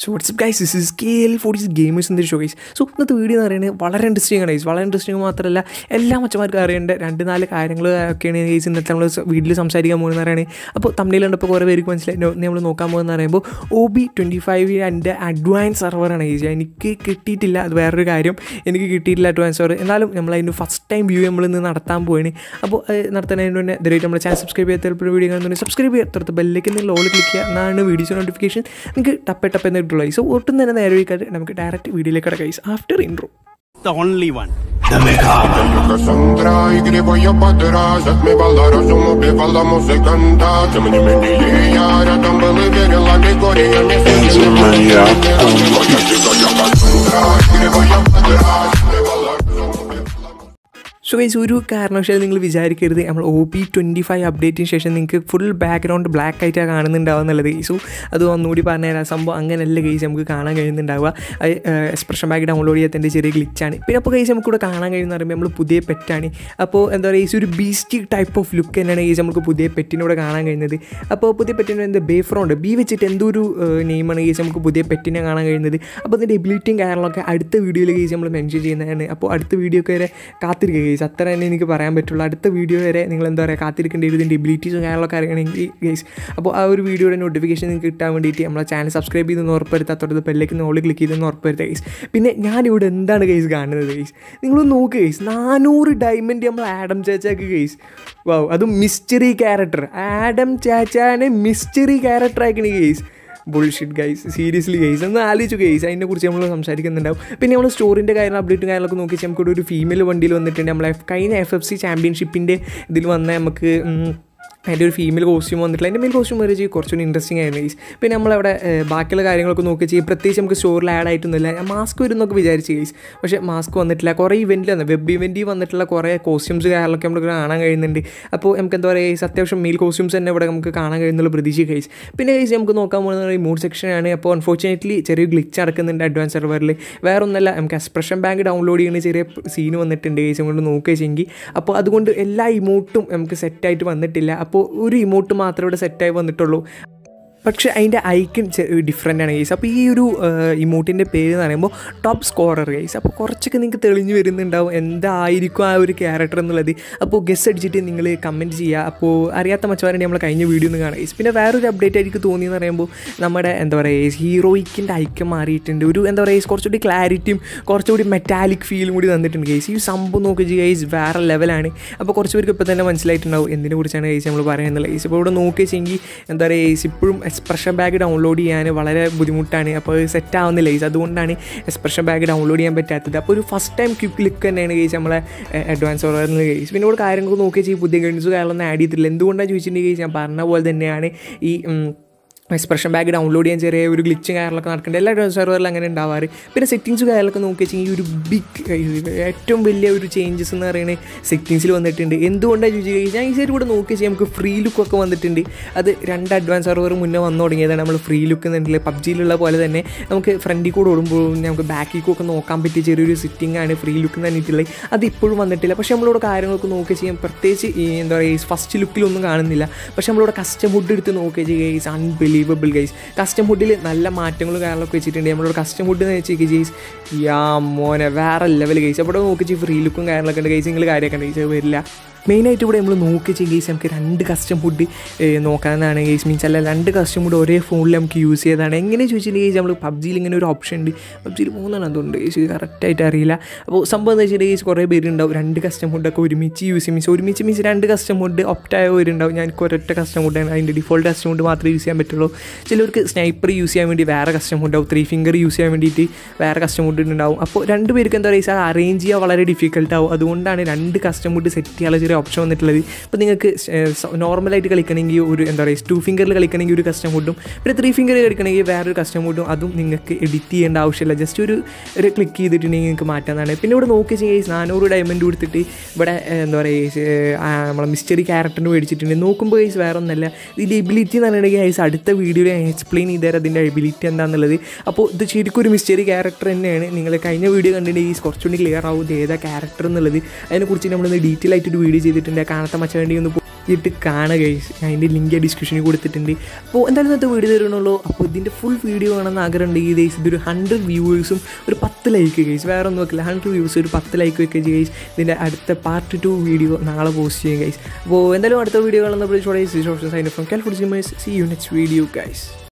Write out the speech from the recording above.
So what's up guys this is scale for is gamers in the show guys so ഇന്നത്തെ video എന്ന് പറയുന്നത് വളരെ interesting ആണ് guys വളരെ ഇൻട്രസ്റ്റിംഗ് മാത്രമല്ല എല്ലാ മച്ചന്മാർക്കും അറിയേണ്ട രണ്ട് നാല് കാര്യങ്ങൾ ഒക്കെയാണ് ഗൈസ് ഇന്നത്തെ നമ്മൾ വീട്ടിൽ സംസാരിക്കാൻ പോകുന്നത് പറയുന്നത് അപ്പോൾ തമിഴിലുണ്ട് ഇപ്പോൾ കുറേ പേർക്ക് മനസ്സിലായി നമ്മൾ നോക്കാൻ പോകുന്നത് പറയുമ്പോൾ ഒ ബി ട്വൻറ്റി ഫൈവ് എൻ്റെ അഡ്വാൻസ് സെർവറാണ് ഗൈസ് എനിക്ക് കിട്ടിയിട്ടില്ല അത് വേറൊരു കാര്യം എനിക്ക് കിട്ടിയിട്ടില്ല അഡ്വാൻസ് സെർവർ എന്നാലും നമ്മൾ അതിന് ഫസ്റ്റ് ടൈം വ്യൂ നമ്മൾ ഇന്ന് നടത്താൻ പോവാണ് അപ്പോൾ നടത്തുന്നതിന് മുന്നേ ഇതുവരെയായിട്ട് നമ്മുടെ ചാനൽ സബ്സ്ക്രൈബ് ചെയ്യാത്ത വീഡിയോ കാണുന്നുണ്ടെങ്കിൽ സബ്സ്ക്രൈബ് ചെയ്യാത്ത ബെല്ലേക്ക് നിങ്ങൾ ഓൾ ക്ലിക്ക് ചെയ്യുക എന്നാണ് വീഡിയോസ് നോട്ടിഫിക്കേഷൻ നിങ്ങൾക്ക് ടപ്പേ ടപ്പ് എന്ന് കിട്ടുള്ളൂ സോ ഒട്ടും തന്നെ നേരെ വയ്ക്കാതെ നമുക്ക് ഡയറക്റ്റ് വീഡിയോയിലേക്ക് കിടക്കാം after intro the only one. Cassandra y gribo yo pa' atrás Отмевала разум, убивала музыканта Тем не менее я рядом был и верила Григория не Моя дикая Кассандра и гриbo yo pa' atrás Отмевала разум, убивала so guys ഒരു കാരണവശാലും നിങ്ങൾ വിചാരിക്കരുത് നമ്മൾ ഒ പി ട്വൻറ്റി ഫൈവ് അപ്ഡേറ്റിന് ശേഷം നിങ്ങൾക്ക് ഫുൾ ബാക്ക്ഗ്രൗണ്ട് ബ്ലാക്ക് ആയിട്ടാണ് കാണുന്നുണ്ടാവുക എന്നുള്ളത് സോ അത് ഒന്നുകൂടി പറഞ്ഞുതരാം സംഭവം അങ്ങനെയല്ല ഗൈസ് നമുക്ക് കാണാൻ കഴിയുന്നുണ്ടാവുക അത് എക്സ്പ്രഷൻ ബാക്ക് ഡൗൺലോഡ് ചെയ്യാത്തതിൻ്റെ ചെറിയ ഗ്ലിച്ചാണ് പിന്നെ അപ്പോൾ ഗൈസ് നമുക്കിവിടെ കാണാൻ കഴിയുന്ന പറയുമ്പോൾ നമ്മൾ പുതിയ പെറ്റാണ് അപ്പോൾ എന്താ പറയുക ഈ ഒരു ബീസ്റ്റി ടൈപ്പ് ഓഫ് ലുക്ക് തന്നെയാണ് ഗൈസ് നമുക്ക് പുതിയ പെറ്റിനൂടെ കാണാൻ കഴിയുന്നത് അപ്പോൾ പുതിയ പെറ്റിന് എന്താ ബേഫ്രോണ്ട് ബി വെച്ചിട്ട് എന്തോ ഒരു നെയിമാണ് ഗൈസ് നമുക്ക് പുതിയ പെറ്റിനെ കാണാൻ കഴിയുന്നത് അപ്പോൾ അതിൻ്റെ എബിലിറ്റിയും കാര്യങ്ങളൊക്കെ അടുത്ത വീഡിയോയിൽ ഗൈസ് നമ്മൾ മെൻഷൻ ചെയ്യുന്നതാണ് അപ്പോൾ അടുത്ത വീഡിയോ ഒക്കെ വരെ കാത്തിരിക്കുക ഗൈസ് അത്ര തന്നെ എനിക്ക് പറയാൻ പറ്റുള്ളൂ അടുത്ത വീഡിയോ വരെ നിങ്ങൾ എന്താ പറയുക കാത്തിരിക്കേണ്ട ഇതിൻ്റെ എബിലിറ്റീസും കാര്യങ്ങളൊക്കെ അറിയണമെങ്കിൽ ഗൈസ് അപ്പോൾ ആ ഒരു വീഡിയോയുടെ നോട്ടിഫിക്കേഷൻ നിങ്ങൾക്ക് കിട്ടാൻ വേണ്ടിയിട്ട് നമ്മളെ ചാനൽ സബ്സ്ക്രൈബ് ചെയ്തെന്ന് ഉറപ്പുവരുത്താത്തോടത്ത് ബെല്ലേക്ക് നോളി ക്ലിക്ക് ചെയ്തെന്ന് ഉറപ്പുവരുത്തുക ഗൈസ് പിന്നെ ഞാനിവിടെ എന്താണ് ഗൈസ് കാണുന്നത് ഗൈസ് നിങ്ങളൊന്ന് നോക്ക് ഗൈസ് നാനൂറ് ഡയമണ്ട് നമ്മൾ ആഡം ചേച്ചാക്ക് ഗൈസ് വാവ് അതും മിസ്റ്ററി ക്യാരക്ടർ ആഡം ചാച്ചാനെ മിസ്റ്ററി ക്യാരക്ടർ ആക്കണേ guys bullshit guys seriously guys ഒന്ന് ആലോചിച്ചു ഗൈസ് അതിനെക്കുറിച്ച് നമ്മൾ സംസാരിക്കുന്നുണ്ടാവും പിന്നെ നമ്മൾ സ്റ്റോറിൻ്റെ കാര്യം അപ്ഡേറ്റും കാര്യങ്ങളൊക്കെ നോക്കി വെച്ചാൽ നമുക്കിവിടെ ഒരു ഫീമെയിൽ വണ്ടിയിൽ വന്നിട്ടുണ്ട് നമ്മളെ കഴിഞ്ഞ എഫ് എഫ് സി ചാമ്പ്യൻഷിപ്പിൻ്റെ ഇതിൽ വന്ന നമുക്ക് ഉം, അതിൻ്റെ ഒരു ഫീമെയിൽ കോസ്റ്റ്യൂം വന്നിട്ടില്ല അതിൻ്റെ മെയിൽ കോസ്റ്റ്യൂം വരെ ചെയ്യും കുറച്ചുകൂടി ഇൻട്രസ്റ്റിംഗ് ആയിരുന്നു ഗൈസ് പിന്നെ നമ്മളവിടെ ഏഹ്, ബാക്കിയുള്ള കാര്യങ്ങളൊക്കെ നോക്കി ചെയ്യും പ്രത്യേകിച്ച് നമുക്ക് സ്റ്റോറിൽ ആഡ് ആയിട്ടൊന്നുമില്ല മാസ്ക് വരും എന്നൊക്കെ വിചാരിച്ച് ഗൈസ് പക്ഷേ മാസ്ക് വന്നിട്ടില്ല കുറേ ഇവൻറ്റിൽ വന്നു വെബ് ഇവൻറ്റിൽ വന്നിട്ടുള്ള കുറേ കോസ്റ്റ്യൂംസ് കാര്യങ്ങളൊക്കെ നമുക്ക് കാണാൻ കഴിയുന്നുണ്ട് അപ്പോൾ നമുക്ക് എന്താ പറയുക ഗൈസ് അത്യാവശ്യം മെയിൽ കോസ്റ്റ്യൂംസ് തന്നെ ഇവിടെ നമുക്ക് കാണാൻ കഴിയുന്നുള്ള പ്രതീക്ഷ ഗൈസ് പിന്നെ ഗൈസ് നമുക്ക് നോക്കാൻ പോകുന്നത് മൂഡ് സെക്ഷനാണ് അപ്പോൾ അൺഫോർച്ചുനേറ്റ്ലി ചെറിയ ഗ്ലിച്ച് നടക്കുന്നുണ്ട് അഡ്വാൻസ് സെർവറിൽ വേറെ ഒന്നല്ല നമുക്ക് എക്സ്പ്രഷൻ ബാങ്ക് ഡൗൺലോഡ് ചെയ്യുന്ന ചെറിയ സീൻ വന്നിട്ടുണ്ട് ഗൈസ് കൊണ്ട് നോക്കുകയെങ്കിൽ അപ്പോൾ അതുകൊണ്ട് എല്ലാ ഇമോട്ടും നമുക്ക് സെറ്റായിട്ട് വന്നിട്ടില്ല അപ്പോൾ ഒരു ഇമോട്ട് മാത്രമേ ഇവിടെ സെറ്റായി വന്നിട്ടുള്ളൂ പക്ഷേ അതിൻ്റെ ഐക്കൺ ഡിഫറെൻ്റ് ആണ് ഗൈസ് അപ്പോൾ ഈ ഒരു ഇമോട്ടിൻ്റെ പേര് എന്ന് പറയുമ്പോൾ ടോപ്പ് സ്കോറർ ഗൈസ് അപ്പോൾ കുറച്ചൊക്കെ നിങ്ങൾക്ക് തെളിഞ്ഞു വരുന്നുണ്ടാവും എന്തായിരിക്കും ആ ഒരു ക്യാരക്ടർ എന്നുള്ളത് അപ്പോൾ ഗസ് അടിച്ചിട്ട് നിങ്ങൾ കമൻറ്റ് ചെയ്യുക അപ്പോൾ അറിയാത്ത മച്ചമാരുടെ നമ്മൾ കഴിഞ്ഞ വീഡിയോ ഒന്ന് കാണാം ഗൈസ് പിന്നെ വേറൊരു അപ്ഡേറ്റ് എനിക്ക് തോന്നിയെന്ന് പറയുമ്പോൾ നമ്മുടെ എന്താ പറയുക ഹീറോയിക്കിൻ്റെ ഐക്യം മാറിയിട്ടുണ്ട് ഒരു എന്താ പറയുക കുറച്ചുകൂടി ക്ലാരിറ്റിയും കുറച്ചുകൂടി മെറ്റാലിക് ഫീലും കൂടി തന്നിട്ടുണ്ട് ഗൈസ് ഈ സംഭവം നോക്കി ഗൈസ് വേറെ ലെവലാണ് അപ്പോൾ കുറച്ച് പേർക്ക് ഇപ്പോൾ തന്നെ മനസ്സിലായിട്ടുണ്ടാവും എന്തിനെ കുറിച്ചാണ് ഗൈസ് നമ്മൾ പറയുന്നത് ഗൈസ് ഇപ്പോൾ ഇവിടെ നോക്കിയെങ്കിൽ എന്താ പറയുക ഗൈസ് ഇപ്പോഴും എക്സ്പ്രഷൻ ബാഗ് ഡൗൺലോഡ് ചെയ്യാൻ വളരെ ബുദ്ധിമുട്ടാണ് അപ്പോൾ സെറ്റ് ആവുന്നില്ല ഗൈസ് അതുകൊണ്ടാണ് എക്സ്പ്രഷൻ ബാഗ് ഡൗൺലോഡ് ചെയ്യാൻ പറ്റാത്തത് അപ്പോൾ ഒരു ഫസ്റ്റ് ടൈം ക്വിക്ക് ലുക്ക് തന്നെയാണ് ഗൈസ് നമ്മളെ അഡ്വാൻസ് ഓർഡറിൽ ഗൈസ് പിന്നെ ഇവിടെ കാര്യങ്ങൾ നോക്കി ചെയ്യും പുതിയ ഗൈഡൻസ് കാര്യങ്ങളൊന്നും ആഡ് ചെയ്തിട്ടില്ല എന്തുകൊണ്ടാണ് ചോദിച്ചിട്ടുണ്ടെങ്കിൽ ഗൈസ് ഞാൻ പറഞ്ഞ പോലെ തന്നെയാണ് ഈ ഉം, എക്സ്പ്രഷൻ ബാഗ് ഡൗൺലോഡ് ചെയ്യാൻ ചെറിയ ഒരു ഗ്ലിച്ചും കാര്യങ്ങളൊക്കെ നടക്കുന്നുണ്ട് എല്ലാ സെർവറിലും അങ്ങനെ ഉണ്ടാവാറ് പിന്നെ സെറ്റിങ്സ് കാര്യങ്ങളൊക്കെ നോക്കി വെച്ചാൽ ഈ ഒരു ബിഗ് ഏറ്റവും വലിയ ഒരു ചേഞ്ചസ് എന്ന് പറയുന്നത് സെറ്റിങ്സിൽ വന്നിട്ടുണ്ട് എന്തുകൊണ്ടാണ് ചോദിച്ചു കഴിഞ്ഞാൽ ഞാൻ ഈ സൈഡ് കൂടെ നോക്കി വെച്ചാൽ നമുക്ക് ഫ്രീ ലുക്കൊക്കെ വന്നിട്ടുണ്ട് അത് രണ്ട് അഡ്വാൻസ് സെർവർ മുന്നേ വന്നു തുടങ്ങിയതാണ് നമ്മൾ ഫ്രീ ലുക്ക് എന്നുണ്ടെങ്കിൽ പബ്ജിയിലുള്ള പോലെ തന്നെ നമുക്ക് ഫ്രണ്ടിൽ കൂടെ ഓടുമ്പോൾ നമുക്ക് ബാക്കിൽ ഒക്കെ നോക്കാൻ പറ്റിയ ചെറിയൊരു സിറ്റിംഗ് ആണ് ഫ്രീ ലുക്ക് എന്ന് പറഞ്ഞിട്ടുള്ളത് അത് ഇപ്പോഴും വന്നിട്ടില്ല പക്ഷേ നമ്മളിവിടെ കാര്യങ്ങളൊക്കെ നോക്കി ചെയ്യാൻ പ്രത്യേകിച്ച് ഈ എന്താ പറയുക ഫസ്റ്റ് ലുക്കിലൊന്നും കാണുന്നില്ല പക്ഷേ നമ്മളിവിടെ കസ്റ്റം ഫുഡ് എടുത്ത് നോക്കി ചെയ്യുക അൺബിലീവബിൾ ഗൈസ് കസ്റ്റം ഫുഡിൽ നല്ല മാറ്റങ്ങളും കാര്യങ്ങളൊക്കെ വെച്ചിട്ടുണ്ട് നമ്മളിവിടെ കസ്റ്റം ഫുഡ് എന്ന് വെച്ചാൽ ഗൈസ് യാ മോനെ വേറെ ലെവൽ ഗൈസ് അവിടെ നോക്കി ഫ്രീ ലുക്കും കാര്യങ്ങളൊക്കെ ഉണ്ട് ഗൈസ് നിങ്ങൾ കാര്യമൊക്കെ ഉണ്ട് ഗൈസ് വരില്ല മെയിനായിട്ട് ഇവിടെ നമ്മൾ നോക്കി ചെയ്യും ഗൈസ് നമുക്ക് രണ്ട് കസ്റ്റം ഫുഡ് നോക്കാവുന്നതാണ് ഗൈസ് മീൻസ് അല്ല രണ്ട് കസ്റ്റം ഫുഡ് ഒരേ ഫോണിൽ നമുക്ക് യൂസ് ചെയ്തതാണ് എങ്ങനെ ചോദിച്ചിട്ടുണ്ടെങ്കിൽ ഗൈസ് നമ്മൾ പബ്ജിയിൽ ഇങ്ങനെ ഒരു ഓപ്ഷൻ ഉണ്ട് പബ്ജിയിൽ മൂന്നെണ്ണം അതുണ്ട് ഗൈസ് കറക്റ്റായിട്ട് അറിയില്ല അപ്പോൾ സംഭവം എന്ന് വെച്ചിട്ടുണ്ടെങ്കിൽ ഗൈസ് കുറേ പേരുണ്ടാവും രണ്ട് കസ്റ്റം ഫുഡൊക്കെ ഒരുമിച്ച് യൂസ് ചെയ്യും മീൻസ് ഒരുമിച്ച് മീൻസ് രണ്ട് കസ്റ്റം ഫുഡ് ഒപ്റ്റായ വരുന്നുണ്ടാവും ഞാൻ ഒരൊറ്റ കസ്റ്റം ഫുഡാണ് അതിൻ്റെ ഡിഫോൾട്ട് കസ്റ്റം ഫുഡ് മാത്രമേ യൂസ് ചെയ്യാൻ പറ്റുള്ളൂ ചിലർക്ക് സ്നൈപ്പർ യൂസ് ചെയ്യാൻ വേണ്ടി വേറെ കസ്റ്റം ഫുഡ് ആവും ത്രീ ഫിംഗർ യൂസ് ചെയ്യാൻ വേണ്ടിയിട്ട് വേറെ കസ്റ്റം ഫുഡ് ഉണ്ടാവും അപ്പോൾ രണ്ട് പേർക്ക് എന്താ പറയുക അറേഞ്ച് ചെയ്യാൻ വളരെ ഡിഫിക്കൽട്ട് ആവും അതുകൊണ്ടാണ് രണ്ട് കസ്റ്റം ഫുഡ് സെറ്റ് ചെയ്യാനുള്ള ചെറിയ ഓപ്ഷൻ വന്നിട്ടുള്ളത് ഇപ്പോൾ നിങ്ങൾക്ക് നോർമലായിട്ട് കളിക്കണമെങ്കിൽ ഒരു എന്താ പറയുക ടു ഫിംഗറിൽ കളിക്കണമെങ്കിൽ ഒരു കസ്റ്റം ഫുഡും പിന്നെ ത്രീ ഫിംഗർ കളിക്കണമെങ്കിൽ വേറൊരു കസ്റ്റം ഫുഡും അതും നിങ്ങൾക്ക് എഡിറ്റ് ചെയ്യേണ്ട ആവശ്യമില്ല ജസ്റ്റ് ഒരു ഒരു ക്ലിക്ക് ചെയ്തിട്ടുണ്ടെങ്കിൽ നിങ്ങൾക്ക് മാറ്റാവുന്നതാണ് പിന്നെ ഇവിടെ നോക്കി ചെയ്യുക നാനൂറ് ഡയമണ്ട് കൊടുത്തിട്ട് ഇവിടെ ഏഹ്, എന്താ പറയുക നമ്മളെ മിസ്റ്ററി ക്യാരക്ടറിന് മേടിച്ചിട്ടുണ്ട് നോക്കുമ്പോൾ ഗൈസ് വേറെ ഒന്നല്ല ഇതിൻ്റെ എബിലിറ്റി എന്ന് പറഞ്ഞിട്ടുണ്ടെങ്കിൽ ഗൈസ് അടുത്ത വീഡിയോയിൽ ഞാൻ എക്സ്പ്ലെയിൻ ചെയ്ത് തരാം അതിൻ്റെ എബിലിറ്റി എന്താണെന്നുള്ളത് അപ്പോൾ ഇത് ശരിക്കും ഒരു മിസ്റ്ററി ക്യാരക്ടർ തന്നെയാണ് നിങ്ങൾ കഴിഞ്ഞ വീഡിയോ കണ്ടിട്ടുണ്ടെങ്കിൽ കുറച്ചുകൂടി ക്ലിയർ ആവും ഇത് ഏതാ ക്യാരക്ടർ എന്നുള്ളത് അതിനെക്കുറിച്ച് നമ്മളൊന്ന് ഡീറ്റെയിൽ ആയിട്ടൊരു വീഡിയോ ചെയ്തിട്ടുണ്ട് കാണാത്ത മച്ചാണ്ടി ഒന്ന് പോ- ഇട്ട് കാണുക ഗൈസ് അതിൻ്റെ ലിങ്ക് ഡിസ്ക്രിപ്ഷനിൽ കൊടുത്തിട്ടുണ്ട് അപ്പോൾ എന്തായാലും ഇന്നത്തെ വീഡിയോ തരുന്നുള്ളൂ അപ്പോൾ ഇതിൻ്റെ ഫുൾ വീഡിയോ വേണമെന്ന് ആഗ്രഹം ഉണ്ടെങ്കിൽ ഗൈസ് ഇതൊരു ഹൺഡ്രഡ് വ്യൂവേഴ്സും ഒരു പത്ത് ലൈക്ക് ഗൈസ് വേറെ ഒന്നും വെക്കില്ല ഹൺഡ്രഡ് വ്യൂസ് ഒരു പത്ത് ലൈക്ക് വെക്കുക ഗൈസ് ഇതിൻ്റെ അടുത്ത പാർട്ട് ടു വീഡിയോ നാളെ പോസ്റ്റ് ചെയ്യും ഗൈസ് അപ്പോൾ എന്തായാലും അടുത്ത വീഡിയോ കാണുന്ന സൈൻ ഫ്രം കാൽഫുഡ് see you next video guys